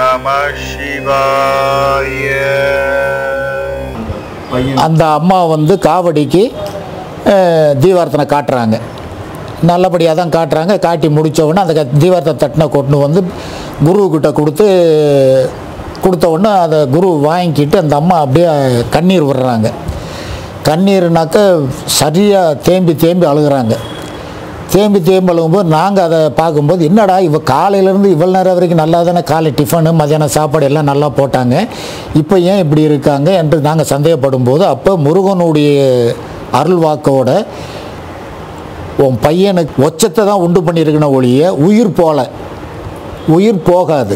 Namah Shivaya. பையன் அந்த அம்மா வந்து காவடிக்கு அஹ், தீவார்த்தனை காட்டுறாங்க நல்லபடியாக தான் காட்டுறாங்க காட்டி முடிச்ச உடனே அந்த க- தீவார்த்த தட்டினை கொண்டு வந்து குருக்கிட்ட கொடுத்து கொடுத்த உடனே அதை குரு வாங்கிக்கிட்டு அந்த அம்மா அப்படியே கண்ணீர் விடுறாங்க கண்ணீர்னாக்க சரியாக தேம்பி தேம்பி அழுகுறாங்க தேம்பி தேம்பி அழுகும்போது நாங்கள் அதை பார்க்கும்போது என்னடா இவ காலையிலேருந்து இவ்வளோ நேரம் வரைக்கும் நல்லா தானே காலை டிஃபனு மதியானம் சாப்பாடு எல்லாம் நல்லா போட்டாங்க இப்போ ஏன் இப்படி இருக்காங்க என்று நாங்கள் சந்தேகப்படும் போது அப்போ முருகனுடைய அருள் வாக்கோட உன் பையனுக்கு ஒச்சத்தை தான் உண்டு பண்ணியிருக்கணும் ஒழிய உயிர் போல உயிர் போகாது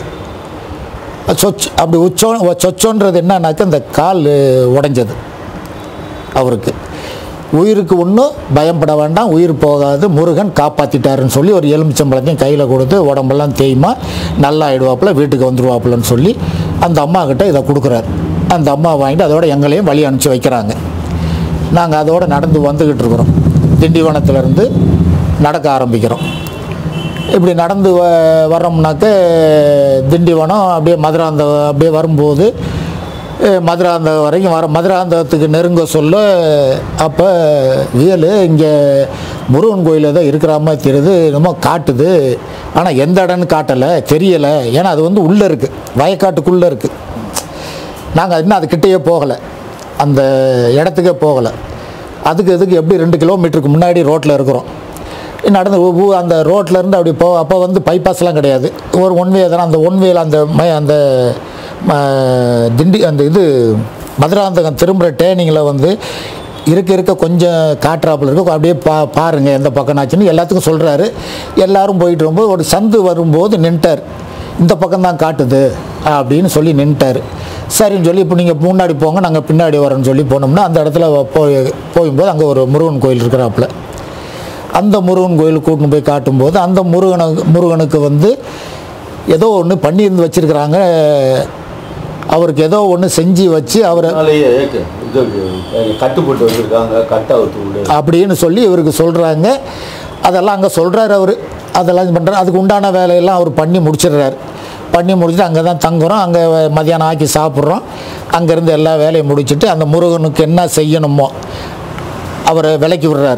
சொச் அப்படி உச்சோ சொச்சோன்றது என்னன்னாக்க இந்த கால் உடைஞ்சது அவருக்கு உயிருக்கு ஒன்றும் பயப்பட வேண்டாம் உயிர் போகாது முருகன் காப்பாற்றிட்டாருன்னு சொல்லி ஒரு எலுமிச்சம்பழத்தையும் கையில் கொடுத்து உடம்பெல்லாம் தேய்மா நல்லா ஆயிடுவாப்புல வீட்டுக்கு வந்துடுவாப்புலன்னு சொல்லி அந்த அம்மா கிட்ட இதை கொடுக்குறாரு அந்த அம்மா வாங்கிட்டு அதோட எங்களையும் வழி அனுப்பிச்சி வைக்கிறாங்க நாங்கள் அதோட நடந்து வந்துக்கிட்டு இருக்கிறோம் திண்டிவனத்துலேருந்து நடக்க ஆரம்பிக்கிறோம் இப்படி நடந்து வ வரோம்னாக்க திண்டிவனம் அப்படியே மதுராந்த அப்படியே வரும்போது அஹ், மதுராந்தகம் வரைக்கும் வர மதுராந்தகத்துக்கு நெருங்க சொல்ல அப்போ வியல் இங்கே முருகன் கோயில் ஏதோ இருக்கிற மாதிரி தெரியுது என்னமோ காட்டுது ஆனால் எந்த இடம்னு காட்டலை தெரியலை ஏன்னா அது வந்து உள்ளே இருக்குது வயக்காட்டுக்குள்ளே இருக்குது நாங்கள் இன்னும் அது கிட்டேயே போகலை அந்த இடத்துக்கே போகலை அதுக்கு இதுக்கு எப்படி ரெண்டு கிலோமீட்டருக்கு முன்னாடி ரோட்டில் இருக்கிறோம் நடந்து ஊ- ஊ- அந்த ரோட்ல இருந்து அப்படி போ அப்போ வந்து பைபாஸ்லாம் கிடையாது ஒரு ஒன் வே தானே அந்த ஒன் வேல அந்த ம அந்த ம, திண்டி அந்த இது மதுராந்தகம் திரும்புகிற டேர்னிங்கில் வந்து இருக்க இருக்க கொஞ்சம் காற்றாப்புல இருக்கு அப்படியே பா பாருங்க எந்த பக்கம்னாச்சுன்னு எல்லாத்துக்கும் சொல்கிறாரு எல்லாரும் போயிட்டு வரும்போது ஒரு சந்து வரும்போது நின்ட்டார் இந்த பக்கம் தான் காட்டுது அப்படின்னு சொல்லி நின்ட்டார் சரின்னு சொல்லி இப்போ நீங்கள் முன்னாடி போங்க நாங்கள் பின்னாடி வரோன்னு சொல்லி போனோம்னா அந்த இடத்துல போய் போகும்போது அங்கே ஒரு முருகன் கோயில் இருக்கிறாப்புல அந்த முருகன் கோயில் கூட்டின்னு போய் காட்டும்போது அந்த முருகனுக்கு முருகனுக்கு வந்து ஏதோ ஒன்று பண்ணியிருந்து வச்சுருக்கிறாங்க அவருக்கு ஏதோ ஒன்று செஞ்சு வச்சு அவரை அதனாலேயே க- இது கட்டு போட்டு வச்சிருக்காங்க கட்டை அவுத்து விடு அப்படின்னு சொல்லி இவருக்கு சொல்கிறாங்க அதெல்லாம் அங்கே சொல்கிறாரு அவர் அதெல்லாம் இது பண்ணுறாரு அதுக்கு உண்டான வேலையெல்லாம் அவர் பண்ணி முடிச்சிடுறாரு பண்ணி முடிச்சுட்டு அங்கே தான் தங்குறோம் அங்கே மதியானம் ஆக்கி சாப்பிட்றோம் அங்கேருந்து எல்லா வேலையும் முடிச்சுட்டு அந்த முருகனுக்கு என்ன செய்யணுமோ அவரை விலக்கி விடுறாரு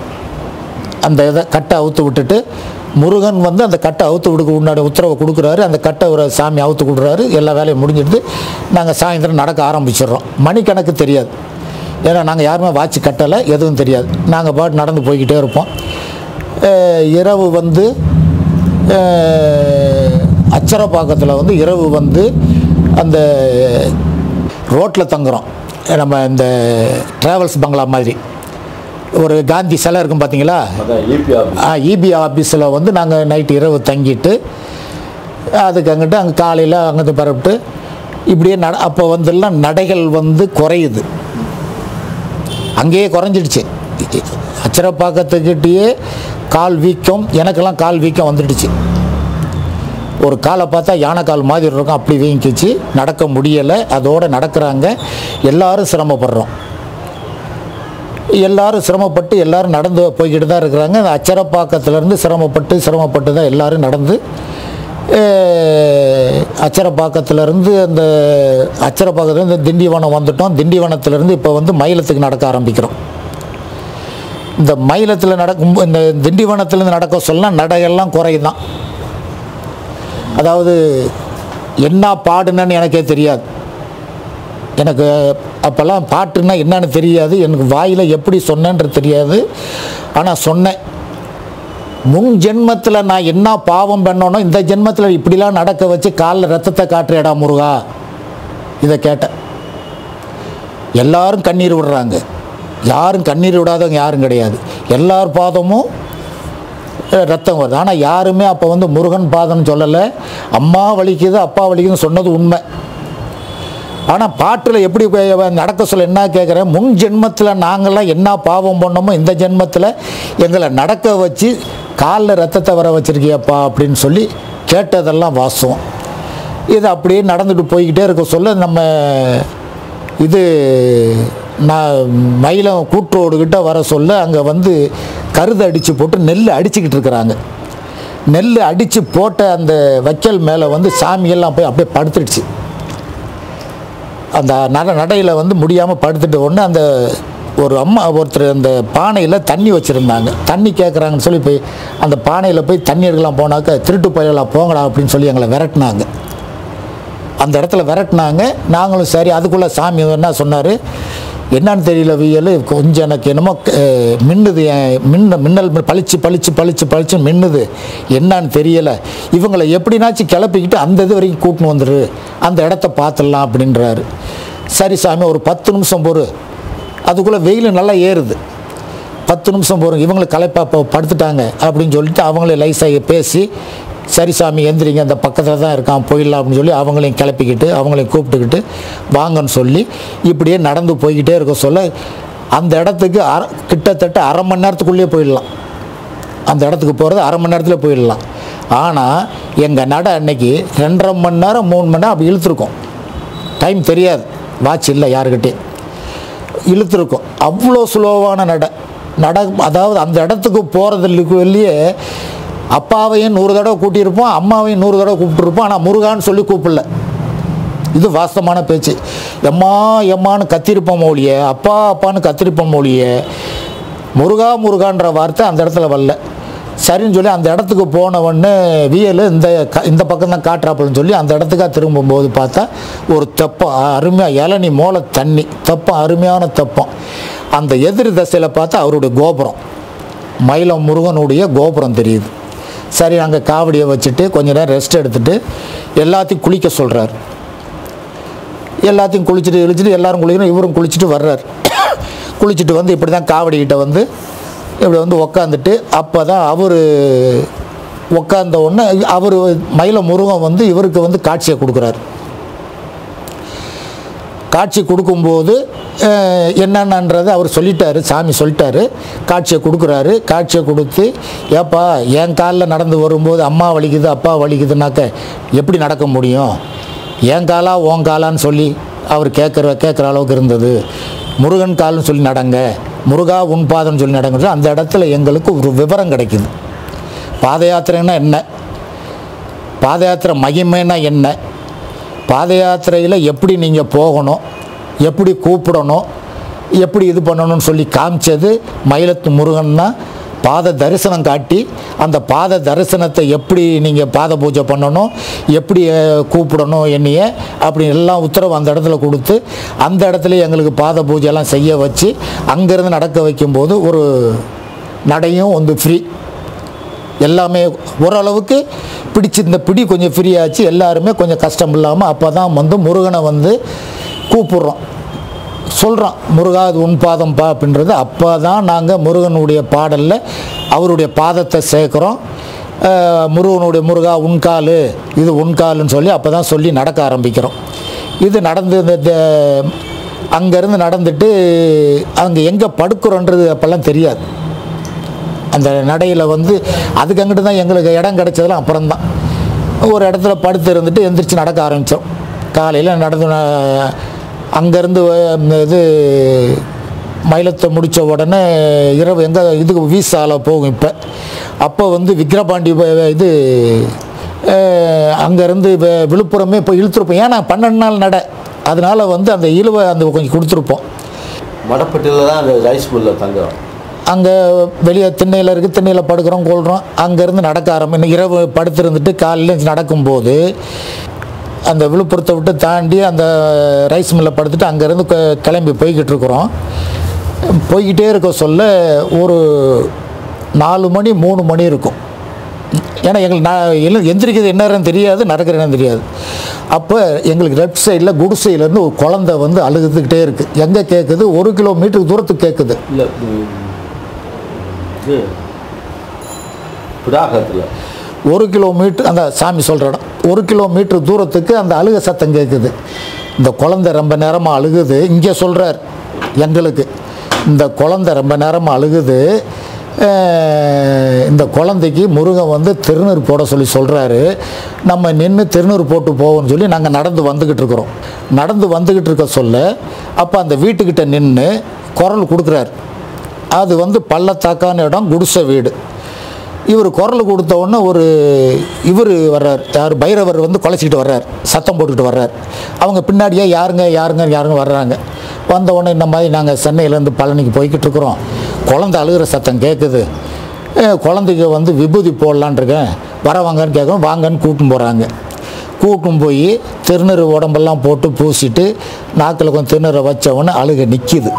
அந்த இதை கட்டை அவுத்து விட்டுட்டு முருகன் வந்து அந்த கட்டை அவுத்து விடுக்க உண்டான உத்தரவை கொடுக்குறாரு அந்த கட்டை ஒரு சாமி அவுத்து கொடுக்குறாரு எல்லா வேலையும் முடிஞ்சிடுது நாங்கள் சாயந்தரம் நடக்க ஆரம்பிச்சிடுறோம் மணிக்கணக்கு தெரியாது ஏன்னா நாங்கள் யாருமே வாட்ச் கட்டலை எதுவும் தெரியாது நாங்கள் பாட்டு நடந்து போய்கிட்டே இருப்போம் அஹ் இரவு வந்து அஹ், அச்சரப்பாக்கத்தில் வந்து இரவு வந்து அந்த ரோட்டில் தங்குறோம் நம்ம இந்த ட்ராவல்ஸ் பங்களா மாதிரி ஒரு காந்தி சிலை இருக்கும் பார்த்தீங்களா அதான் ஈபி ஆஃபீஸ் ஆ இபி ஆஃபீஸில் வந்து நாங்கள் நைட்டு இரவு தங்கிட்டு அதுக்கு அங்கிட்டு அங்கே காலையில் அங்கிட்டு பரப்பிட்டு இப்படியே நட அப்போ வந்துலாம் நடைகள் வந்து குறையுது அங்கேயே குறைஞ்சிடுச்சு அச்சரப்பாக்கத்துக்கிட்டேயே கால் வீக்கம் எனக்கெல்லாம் கால் வீக்கம் வந்துடுச்சு ஒரு காலை பார்த்தா யானை கால் மாதிரி இருக்கும் அப்படி வீங்கிச்சு நடக்க முடியலை அதோடு நடக்கிறாங்க எல்லாரும் சிரமப்படுறோம் எல்லாரும் சிரமப்பட்டு எல்லாரும் நடந்து போய்கிட்டு தான் இருக்கிறாங்க அந்த அச்சரப்பாக்கத்துலேருந்து சிரமப்பட்டு சிரமப்பட்டு தான் எல்லாரும் நடந்து அஹ், அச்சரப்பாக்கத்துலேருந்து அந்த அச்சரப்பாக்கத்துலேருந்து திண்டிவனம் வந்துட்டோம் திண்டிவனத்துலேருந்து இப்போ வந்து மயிலத்துக்கு நடக்க ஆரம்பிக்கிறோம் இந்த மயிலத்தில் நடக்கும் இந்த திண்டிவனத்துலேருந்து நடக்க சொல்ல நடையெல்லாம் குறையுதான் அதாவது என்ன பாடுனன்னு எனக்கே தெரியாது எனக்கு அப்போல்லாம் பாட்டுன்னா என்னன்னு தெரியாது எனக்கு வாயில் எப்படி சொன்னேன்றது தெரியாது ஆனால் சொன்னேன் முன் ஜென்மத்தில் நான் என்ன பாவம் பண்ணனோ இந்த ஜென்மத்தில் இப்படிலாம் நடக்க வச்சு காலில் ரத்தத்தை காட்டுறேடா முருகா இதை கேட்டேன் எல்லாரும் கண்ணீர் விடுறாங்க யாரும் கண்ணீர் விடாதவங்க யாரும் கிடையாது எல்லார் பாதமும் அஹ், ரத்தம் வருது ஆனால் யாருமே அப்போ வந்து முருகன் பாதம்னு சொல்லலை அம்மா வலிக்குது அப்பா வலிக்குதுன்னு சொன்னது உண்மை ஆனால் பாட்டில் எப்படி போய் நடக்க சொல்ல என்ன கேட்குறேன் முன் ஜென்மத்தில் நாங்கள்லாம் என்ன பாவம் பண்ணோமோ இந்த ஜென்மத்தில் எங்களை நடக்க வச்சு காலில் ரத்தத்தை வர வச்சிருக்கியப்பா அப்படின்னு சொல்லி கேட்டதெல்லாம் வாஸ்தவம் இது அப்படியே நடந்துட்டு போய்கிட்டே இருக்க சொல்ல நம்ம இது நான் மயிலம் கூற்றோடுகிட்ட வர சொல்ல அங்கே வந்து கருது அடித்து போட்டு நெல் அடிச்சுக்கிட்டு இருக்கிறாங்க நெல் அடித்து போட்ட அந்த வைக்கல் மேலே வந்து சாமியெல்லாம் போய் அப்படியே படுத்துடுச்சு அந்த நட நடையில் வந்து முடியாமல் படுத்துட்ட உடனே அந்த ஒரு அம்மா ஒருத்தர் அந்த பானையில் தண்ணி வச்சுருந்தாங்க தண்ணி கேட்குறாங்கன்னு சொல்லி போய் அந்த பானையில் போய் தண்ணீர்கள்லாம் போனாக்க திருட்டு பயலாம் போங்கடா அப்படின்னு சொல்லி எங்களை விரட்டினாங்க அந்த இடத்துல விரட்டினாங்க நாங்களும் சரி அதுக்குள்ளே சாமி என்ன சொன்னார் என்னன்னு தெரியல வியல் கொஞ்சம் எனக்கு என்னமோ அஹ், மின்னுது என் மின்ன மின்னல் பளிச்சு பளிச்சு பளிச்சு பளிச்சு மின்னுது என்னன்னு தெரியலை இவங்களை எப்படினாச்சும் கிளப்பிக்கிட்டு அந்த இது வரைக்கும் கூட்டின்னு வந்துரு அந்த இடத்த பார்த்துடலாம் அப்படின்றாரு சரி சாமி ஒரு பத்து நிமிஷம் பொறு அதுக்குள்ளே வெயில் நல்லா ஏறுது பத்து நிமிஷம் போகிறோம் இவங்களை களைப்பா இப்போ படுத்துட்டாங்க அப்படின்னு சொல்லிட்டு அவங்களே லைஸாக பேசி சரி சாமி எந்திரிங்க அந்த பக்கத்தில் தான் இருக்கான் போயிடலாம் அப்படின்னு சொல்லி அவங்களையும் கிளப்பிக்கிட்டு அவங்களையும் கூப்பிட்டுக்கிட்டு வாங்கன்னு சொல்லி இப்படியே நடந்து போய்கிட்டே இருக்க சொல்ல அந்த இடத்துக்கு அரை கிட்டத்தட்ட அரை மணி நேரத்துக்குள்ளேயே போயிடலாம் அந்த இடத்துக்கு போகிறது அரை மணி நேரத்தில் போயிடலாம் ஆனால் எங்கள் நட அன்னைக்கு ரெண்டரை மணி நேரம் மூணு மணி நேரம் அப்படி இழுத்துருக்கோம் டைம் தெரியாது வாட்ச் இல்லை யாருக்கிட்டே இழுத்துருக்கும் அவ்வளோ ஸ்லோவான நட நட அதாவது அந்த இடத்துக்கு போகிறதுக்கு வெளியே அப்பாவையும் நூறு தடவை கூட்டியிருப்போம் அம்மாவையும் நூறு தடவை கூப்பிட்டுருப்போம் ஆனால் முருகான்னு சொல்லி கூப்பிடல இது வாஸ்தவமான பேச்சு எம்மா எம்மான்னு கத்திருப்போம் மொழிய அப்பா அப்பான்னு கத்திருப்போம் மொழிய முருகா முருகான்ற வார்த்தை அந்த இடத்துல வரல சரின்னு சொல்லி அந்த இடத்துக்கு போனவொடனே வியல் இந்த க இந்த பக்கம் தான் காட்டுறாப்புலன்னு சொல்லி அந்த இடத்துக்கா திரும்பும்போது பார்த்தா ஒரு தெப்பம் அருமையாக இளநி மோள தண்ணி தெப்பம் அருமையான தெப்பம் அந்த எதிர் திசையில் பார்த்தா அவருடைய கோபுரம் மயிலம் முருகனுடைய கோபுரம் தெரியுது சரி அங்கே காவடியை வச்சுட்டு கொஞ்ச நேரம் ரெஸ்ட் எடுத்துட்டு எல்லாத்தையும் குளிக்க சொல்கிறார் எல்லாத்தையும் குளிச்சுட்டு இழிச்சிட்டு எல்லாரும் குளிக்கணும் இவரும் குளிச்சுட்டு வர்றார் குளிச்சுட்டு வந்து இப்படி தான் காவடிக்கிட்ட வந்து இப்படி வந்து உக்காந்துட்டு அப்போ தான் அவர் உக்காந்த உடனே அவர் மயில முருகன் வந்து இவருக்கு வந்து காட்சியை கொடுக்குறாரு காட்சி கொடுக்கும்போது அஹ், என்னென்னன்றதை அவர் சொல்லிட்டாரு சாமி சொல்லிட்டாரு காட்சியை கொடுக்குறாரு காட்சியை கொடுத்து ஏப்பா என் காலில் நடந்து வரும்போது அம்மா வலிக்குது அப்பா வலிக்குதுனாக்க எப்படி நடக்க முடியும் என் காலா உன் காலான்னு சொல்லி அவர் கேட்குற கேட்குற அளவுக்கு இருந்தது முருகன் கால்னு சொல்லி நடங்க முருகா உன் பாதம்னு சொல்லி நடங்க அந்த இடத்துல எங்களுக்கு ஒரு விவரம் கிடைக்குது பாத யாத்திரைன்னா என்ன பாத யாத்திரை மகிமைன்னா என்ன பாத யாத்திரையில் எப்படி நீங்கள் போகணும் எப்படி கூப்பிடணும் எப்படி இது பண்ணணும்னு சொல்லி காமிச்சது மயிலத்து முருகன் தான் பாத தரிசனம் காட்டி அந்த பாத தரிசனத்தை எப்படி நீங்கள் பாத பூஜை பண்ணணும் எப்படி அஹ், கூப்பிடணும் என்னைய அப்படி எல்லாம் உத்தரவு அந்த இடத்துல கொடுத்து அந்த இடத்துல எங்களுக்கு பாத பூஜையெல்லாம் செய்ய வச்சு அங்கேருந்து நடக்க வைக்கும்போது ஒரு நடையும் வந்து ஃப்ரீ எல்லாமே ஓரளவுக்கு பிடிச்சி இந்த பிடி கொஞ்சம் ஃப்ரீ ஆச்சு எல்லாருமே கொஞ்சம் கஷ்டம் இல்லாமல் அப்போ தான் வந்து முருகனை வந்து கூப்பிடுறோம் சொல்கிறோம் முருகா இது உன் பாதம் பா அப்படின்றது அப்போ தான் நாங்கள் முருகனுடைய பாடலில் அவருடைய பாதத்தை சேர்க்குறோம் அஹ், முருகனுடைய முருகா உன்கால் இது உன்காலுன்னு சொல்லி அப்போ தான் சொல்லி நடக்க ஆரம்பிக்கிறோம் இது நடந்து இந்த இந்த- அங்கேருந்து நடந்துட்டு அங்கே எங்கே படுக்கிறோன்றது அப்போல்லாம் தெரியாது அந்த நடையில் வந்து அதுக்கு அங்கிட்டு தான் எங்களுக்கு இடம் கிடைச்சதெல்லாம் அப்புறம்தான் ஒரு இடத்துல படுத்து இருந்துட்டு எந்திரிச்சு நடக்க ஆரம்பித்தோம் காலையில் நடந்து ந- அங்கேருந்து இது மயிலத்தை முடித்த உடனே இரவு எங்கே இதுக்கு வீசால போகும் இப்போ அப்போ வந்து விக்கிரபாண்டி வ- இது அங்கேருந்து விழுப்புரமே இப்போ இழுத்துருப்போம் ஏன்னா பன்னெண்டு நாள் நட அதனால வந்து அந்த இழுவை அந்த கொஞ்சம் கொடுத்துருப்போம் மடப்பட்டியில் தான் அந்த ரைஸ் மில்லில் தங்குறோம் அங்கே வெளியே திண்ணையில் இருக்குது திண்ணையில் படுக்கிறோம் கொள்கிறோம் அங்கேருந்து நடக்க ஆரம்பி இரவு படுத்திருந்துட்டு காலையில் எழுந்து நடக்கும்போது அந்த விழுப்புரத்தை விட்டு தாண்டி அந்த ரைஸ் மில்லில் படுத்துட்டு அங்கேருந்து க- கிளம்பி போய்கிட்டு இருக்கிறோம் போய்கிட்டே இருக்க சொல்ல ஒரு நாலு மணி மூணு மணி இருக்கும் ஏன்னா எங்களுக்கு நான் எழு எந்திரிக்கிறது என்ன நேரம் தெரியாது நடக்கிற நேரம் தெரியாது அப்போ எங்களுக்கு லெஃப்ட் சைடில் குடிசையிலேருந்து ஒரு குழந்தை வந்து அழுகுதுக்கிட்டே இருக்குது எங்கே கேட்குது ஒரு கிலோமீட்டருக்கு தூரத்துக்கு கேட்குது இல்லை இது பிடாகத்தில் ஒரு கிலோமீட்டர் அந்த சாமி சொல்கிற இடம் ஒரு கிலோமீட்டர் தூரத்துக்கு அந்த அழுக சத்தம் கேட்குது இந்த குழந்தை ரொம்ப நேரமாக அழுகுது இங்கே சொல்கிறார் எங்களுக்கு இந்த குழந்தை ரொம்ப நேரமாக அழுகுது அஹ், இந்த குழந்தைக்கு முருகன் வந்து திருநீர் போட சொல்லி சொல்கிறாரு நம்ம நின்று திருநீர் போட்டு போவோம்னு சொல்லி நாங்கள் நடந்து வந்துக்கிட்டு இருக்கிறோம் நடந்து வந்துக்கிட்டு இருக்க சொல்ல அப்போ அந்த வீட்டுக்கிட்ட நின்று குரல் கொடுக்குறாரு அது வந்து பள்ளத்தாக்கான இடம் குடிசை வீடு இவர் குரல் கொடுத்த உடனே ஒரு இவர் வர்றார் யார் பைரவர் வந்து குலைச்சிக்கிட்டு வர்றார் சத்தம் போட்டுக்கிட்டு வர்றார் அவங்க பின்னாடியே யாருங்க யாருங்க யாருங்க வர்றாங்க வந்த உடனே இந்த மாதிரி நாங்கள் சென்னையிலேருந்து பழனிக்கு போய்கிட்டு இருக்கிறோம் குழந்தை அழுகிற சத்தம் கேட்குது அஹ் குழந்தைக்கு வந்து விபூதி போடலான் இருக்கேன் வரவாங்கன்னு கேட்கும் வாங்கன்னு கூட்டின்னு போகிறாங்க கூட்டும் போய் திருநீர் உடம்பெல்லாம் போட்டு பூசிட்டு நாக்கில் கொஞ்சம் திருநீரை வச்ச உடனே அழுகை நிற்கிது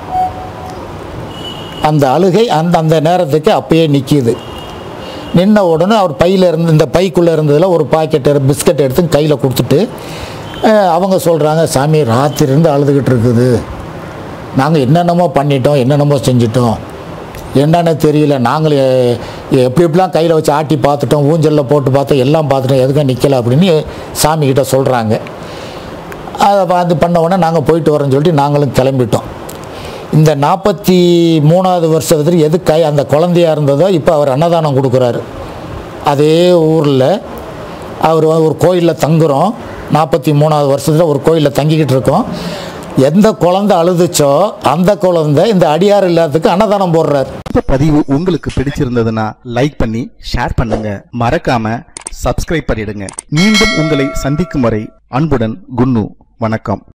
அந்த அழுகை அந்த அந்த நேரத்துக்கு அப்பயே நிற்கிது நின்ன உடனே அவர் பையில் இருந்து இந்த பைக்குள்ளே இருந்ததில் ஒரு பாக்கெட் பிஸ்கட் எடுத்து கையில் கொடுத்துட்டு அஹ், அவங்க சொல்கிறாங்க சாமி ராத்திரி இருந்து அழுதுகிட்டு இருக்குது நாங்கள் என்னென்னமோ பண்ணிட்டோம் என்னென்னமோ செஞ்சிட்டோம் என்னன்னு தெரியல நாங்கள் எப்படி எப்படிலாம் கையில் வச்சு ஆட்டி பார்த்துட்டோம் ஊஞ்சலில் போட்டு பார்த்தோம் எல்லாம் பார்த்துட்டோம் எதுக்கும் நிற்கல அப்படின்னு சாமிக்கிட்ட சொல்கிறாங்க அதை பார்த்து பண்ண உடனே நாங்கள் போயிட்டு வரோன்னு சொல்லிட்டு நாங்களும் கிளம்பிட்டோம் இந்த நாற்பத்தி மூணாவது வருஷத்துல எது கை அந்த குழந்தையா இருந்ததோ இப்போ அவர் அன்னதானம் கொடுக்குறாரு அதே ஊரில் அவர் ஒரு கோயிலில் தங்குறோம் நாற்பத்தி மூணாவது வருஷத்தில் ஒரு கோயிலில் தங்கிக்கிட்டு இருக்கோம் எந்த குழந்தை அழுதுச்சோ அந்த குழந்தை இந்த அடியார் இல்லாததுக்கு அன்னதானம் போடுறாரு இந்த பதிவு உங்களுக்கு பிடிச்சிருந்ததுன்னா லைக் பண்ணி ஷேர் பண்ணுங்க மறக்காம சப்ஸ்கிரைப் பண்ணிடுங்க மீண்டும் உங்களை சந்திக்கும் வரை அன்புடன் குன்னு வணக்கம்